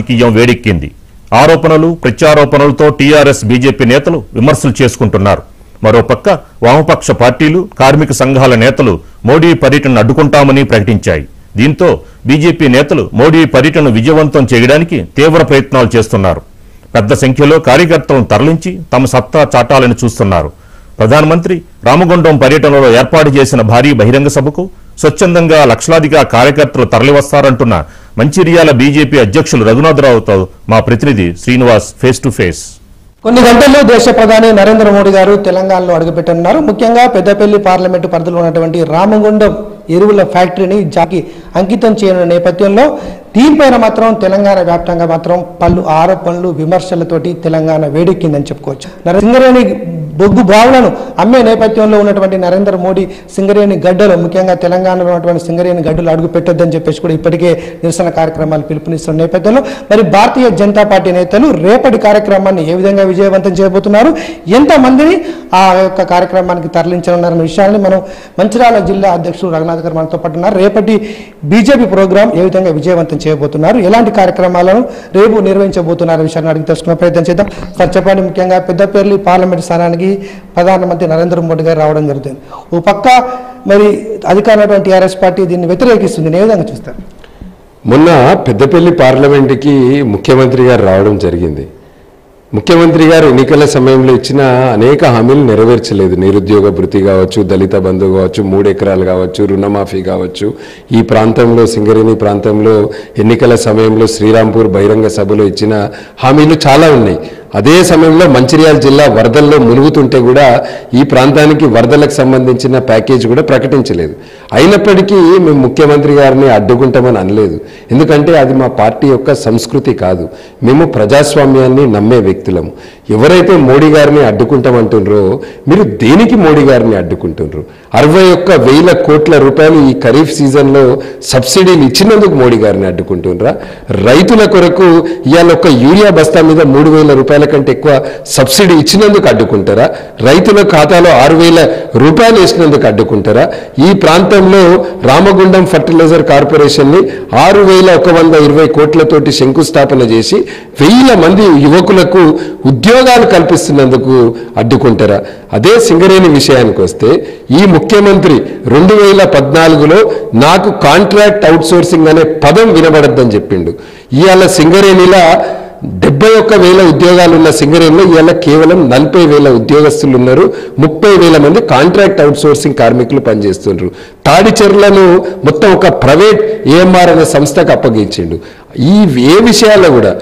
రాజకీయం వేడెక్కింది ఆరోపణలు ప్రత్యారోపణలతో టీఆర్ఎస్ బీజేపీ నేతలు విమర్శలు చేసుకుంటున్నారు మరోపక్క వామపక్ష పార్టీలు కార్మిక సంఘాల నేతలు మోడీ పర్యటనను అడ్డుకుంటామని ప్రకటించాయి దీంతో బీజేపీ నేతలు మోడీ పర్యటనను విజయవంతం చేయడానికి తీవ్ర ప్రయత్నాలు చేస్తున్నారు పెద్ద సంఖ్యలో కార్యకర్తలను తరలించి తమ సత్తా చాటాలని చూస్తున్నారు ప్రధానమంత్రి రామగుండం పర్యటనలో ఏర్పాటు చేసిన భారీ బహిరంగ సభకు స్వచ్ఛందంగా లక్షలాదిగా కార్యకర్తలు తరలివస్తారంటున్న మంచిర్యాల బీజేపీ అధ్యక్షులు రఘునాథరావుతో మా ప్రతినిధి శ్రీనివాస్ ఫేస్ టు ఫేస్ కొన్ని గంటల్లో దేశ ప్రధాని నరేంద్ర మోడీ గారు తెలంగాణలో అడుగుపెట్టనున్నారు ముఖ్యంగా పెద్దపల్లి పార్లమెంటు పరిధిలో ఉన్నటువంటి రామగుండం ఎరువుల ఫ్యాక్టరీని జాకి అంకితం చేయనున్న నేపథ్యంలో దీనిపైన మాత్రం తెలంగాణ వ్యాప్తంగా మాత్రం పలు ఆరోపణలు విమర్శలతోటి తెలంగాణ వేడెక్కిందని చెప్పుకోవచ్చు నరే- సింగరేణి బొగ్గు బావులను అమ్మే నేపథ్యంలో ఉన్నటువంటి నరేంద్ర మోడీ సింగరేణి గడ్డలు ముఖ్యంగా తెలంగాణలో ఉన్నటువంటి సింగరేణి గడ్డలు అడుగు పెట్టొద్దని చెప్పేసి కూడా ఇప్పటికే నిరసన కార్యక్రమాలు పిలుపునిస్తున్న నేపథ్యంలో మరి భారతీయ జనతా పార్టీ నేతలు రేపటి కార్యక్రమాన్ని ఏ విధంగా విజయవంతం చేయబోతున్నారు ఎంతమందిని ఆ యొక్క కార్యక్రమానికి తరలించనున్నారన్న విషయాన్ని మనం మంచిర్యాల జిల్లా అధ్యక్షుడు రఘునాథ్ గారు మనతో పాటు ఉన్నారు రేపటి బీజేపీ ప్రోగ్రాం ఏ విధంగా విజయవంతం చేయబోతున్నారు ఎలాంటి కార్యక్రమాలను రేపు నిర్వహించబోతున్నారు విషయాన్ని అడిగి తెలుసుకునే ప్రయత్నం చేద్దాం సార్ చెప్పండి ముఖ్యంగా పెద్దపల్లి పార్లమెంట్ స్థానానికి ప్రధానమంత్రి నరేంద్ర మోడీ గారు రావడం జరుగుతుంది ఓ పక్క మరి అధికారంలో టీఆర్ఎస్ పార్టీ దీన్ని వ్యతిరేకిస్తుంది ఏ విధంగా చూస్తారు మొన్న పెద్దపల్లి పార్లమెంటుకి ముఖ్యమంత్రి గారు రావడం జరిగింది ముఖ్యమంత్రి గారు ఎన్నికల సమయంలో ఇచ్చిన అనేక హామీలు నెరవేర్చలేదు నిరుద్యోగ భృతి కావచ్చు దళిత బంధు కావచ్చు మూడు ఎకరాలు కావచ్చు రుణమాఫీ కావచ్చు ఈ ప్రాంతంలో సింగరేణి ప్రాంతంలో ఎన్నికల సమయంలో శ్రీరాంపూర్ బహిరంగ సభలో ఇచ్చిన హామీలు చాలా ఉన్నాయి అదే సమయంలో మంచిర్యాల జిల్లా వరదల్లో మునుగుతుంటే కూడా ఈ ప్రాంతానికి వరదలకు సంబంధించిన ప్యాకేజ్ కూడా ప్రకటించలేదు అయినప్పటికీ మేము ముఖ్యమంత్రి గారిని అడ్డుకుంటామని అనలేదు ఎందుకంటే అది మా పార్టీ యొక్క సంస్కృతి కాదు మేము ప్రజాస్వామ్యాన్ని నమ్మే వ్యక్తులము ఎవరైతే మోడీ గారిని అడ్డుకుంటామంటుండ్రో మీరు దేనికి మోడీ గారిని అడ్డుకుంటుండ్రు అరవై ఒక్క వేల కోట్ల రూపాయలు ఈ ఖరీఫ్ సీజన్లో సబ్సిడీలు ఇచ్చినందుకు మోడీ గారిని అడ్డుకుంటుండ్రా రైతుల కొరకు ఇవాళ ఒక యూరియా బస్తా మీద మూడు వేల రూపాయల కంటే ఎక్కువ సబ్సిడీ ఇచ్చినందుకు అడ్డుకుంటారా రైతుల ఖాతాలో ఆరు వేల రూపాయలు వేసినందుకు అడ్డుకుంటారా ఈ ప్రాంతంలో రామగుండం ఫర్టిలైజర్ కార్పొరేషన్ని ఆరు వేల ఒక వంద ఇరవై కోట్లతోటి శంకుస్థాపన చేసి వెయ్యిల మంది యువకులకు ఉద్యోగాలు కల్పిస్తున్నందుకు అడ్డుకుంటారా అదే సింగరేణి విషయానికి వస్తే ఈ ముఖ్యమంత్రి రెండు వేల పద్నాలుగులో నాకు కాంట్రాక్ట్ అవుట్సోర్సింగ్ అనే పదం వినబడద్దని చెప్పిండు ఇవాళ సింగరేణిలా డెబ్బై ఒక్క వేల ఉద్యోగాలు ఉన్న సింగరేణిలో ఇవాళ కేవలం నలభై వేల ఉద్యోగస్తులు ఉన్నారు ముప్పై వేల మంది కాంట్రాక్ట్ అవుట్సోర్సింగ్ కార్మికులు పనిచేస్తున్నారు తాడిచెర్లను మొత్తం ఒక ప్రైవేట్ ఏఎంఆర్ అనే సంస్థకు అప్పగించిండు ఈ ఏ విషయాల్లో కూడా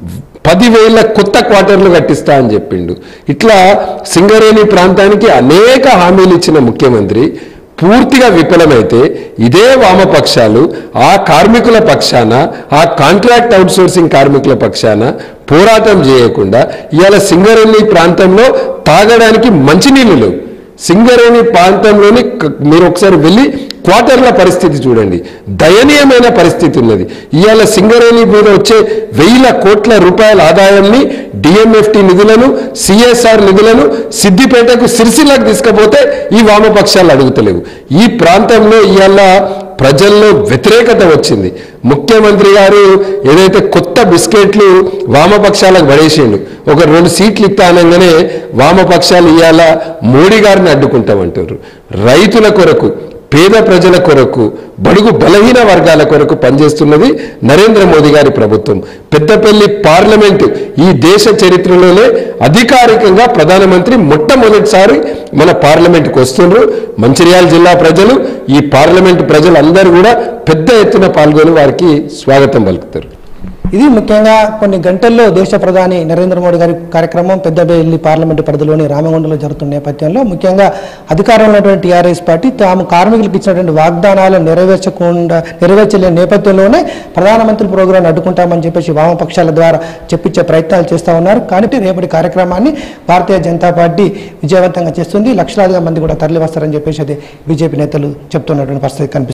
పదివేల కొత్త క్వార్టర్లు కట్టిస్తా అని చెప్పిండు ఇట్లా సింగరేణి ప్రాంతానికి అనేక హామీలు ఇచ్చిన ముఖ్యమంత్రి పూర్తిగా విఫలమైతే ఇదే వామపక్షాలు ఆ కార్మికుల పక్షాన ఆ కాంట్రాక్ట్ అవుట్సోర్సింగ్ కార్మికుల పక్షాన పోరాటం చేయకుండా ఇవాళ సింగరేణి ప్రాంతంలో తాగడానికి మంచినీళ్ళు లేవు సింగరేణి ప్రాంతంలోని క- మీరు ఒకసారి వెళ్ళి క్వార్టర్ల పరిస్థితి చూడండి దయనీయమైన పరిస్థితి ఉన్నది ఇవాళ సింగరేణి మీద వచ్చే వెయ్యిల కోట్ల రూపాయల ఆదాయాన్ని డిఎంఎఫ్టి నిధులను సిఎస్ఆర్ నిధులను సిద్దిపేటకు సిరిసిల్లకు తీసుకుపోతే ఈ వామపక్షాలు అడుగుతలేవు ఈ ప్రాంతంలో ఇవాళ ప్రజల్లో వ్యతిరేకత వచ్చింది ముఖ్యమంత్రి గారు ఏదైతే కొత్త బిస్కెట్లు వామపక్షాలకు పడేసిండు ఒక రెండు సీట్లు ఇస్తా అనగానే వామపక్షాలు ఇవాళ మోడీ గారిని అడ్డుకుంటామంటారు రైతుల కొరకు పేద ప్రజల కొరకు బడుగు బలహీన వర్గాల కొరకు పనిచేస్తున్నది నరేంద్ర మోదీ గారి ప్రభుత్వం పెద్దపల్లి పార్లమెంటు ఈ దేశ చరిత్రలోనే అధికారికంగా ప్రధానమంత్రి మొట్టమొదటిసారి మన పార్లమెంటుకు వస్తుండ్రు మంచిర్యాల జిల్లా ప్రజలు ఈ పార్లమెంటు ప్రజలు అందరూ కూడా పెద్ద ఎత్తున పాల్గొని వారికి స్వాగతం పలుకుతారు ఇది ముఖ్యంగా కొన్ని గంటల్లో దేశ ప్రధాని నరేంద్ర మోడీ గారి కార్యక్రమం పెద్దపల్లి పార్లమెంటు పరిధిలోని రామగుండంలో జరుగుతున్న నేపథ్యంలో ముఖ్యంగా అధికారంలో ఉన్నటువంటి టీఆర్ఎస్ పార్టీ తాము కార్మికులకు ఇచ్చినటువంటి వాగ్దానాలను నెరవేర్చకుండా నెరవేర్చలేని నేపథ్యంలోనే ప్రధానమంత్రి ప్రోగ్రాం అడ్డుకుంటామని చెప్పేసి వామపక్షాల ద్వారా చెప్పించే ప్రయత్నాలు చేస్తూ ఉన్నారు కానీ రేపటి కార్యక్రమాన్ని భారతీయ జనతా పార్టీ విజయవంతంగా చేస్తుంది లక్షలాదిగా మంది కూడా తరలి వస్తారని చెప్పేసి అది బీజేపీ నేతలు చెప్తున్నటువంటి పరిస్థితి కనిపిస్తుంది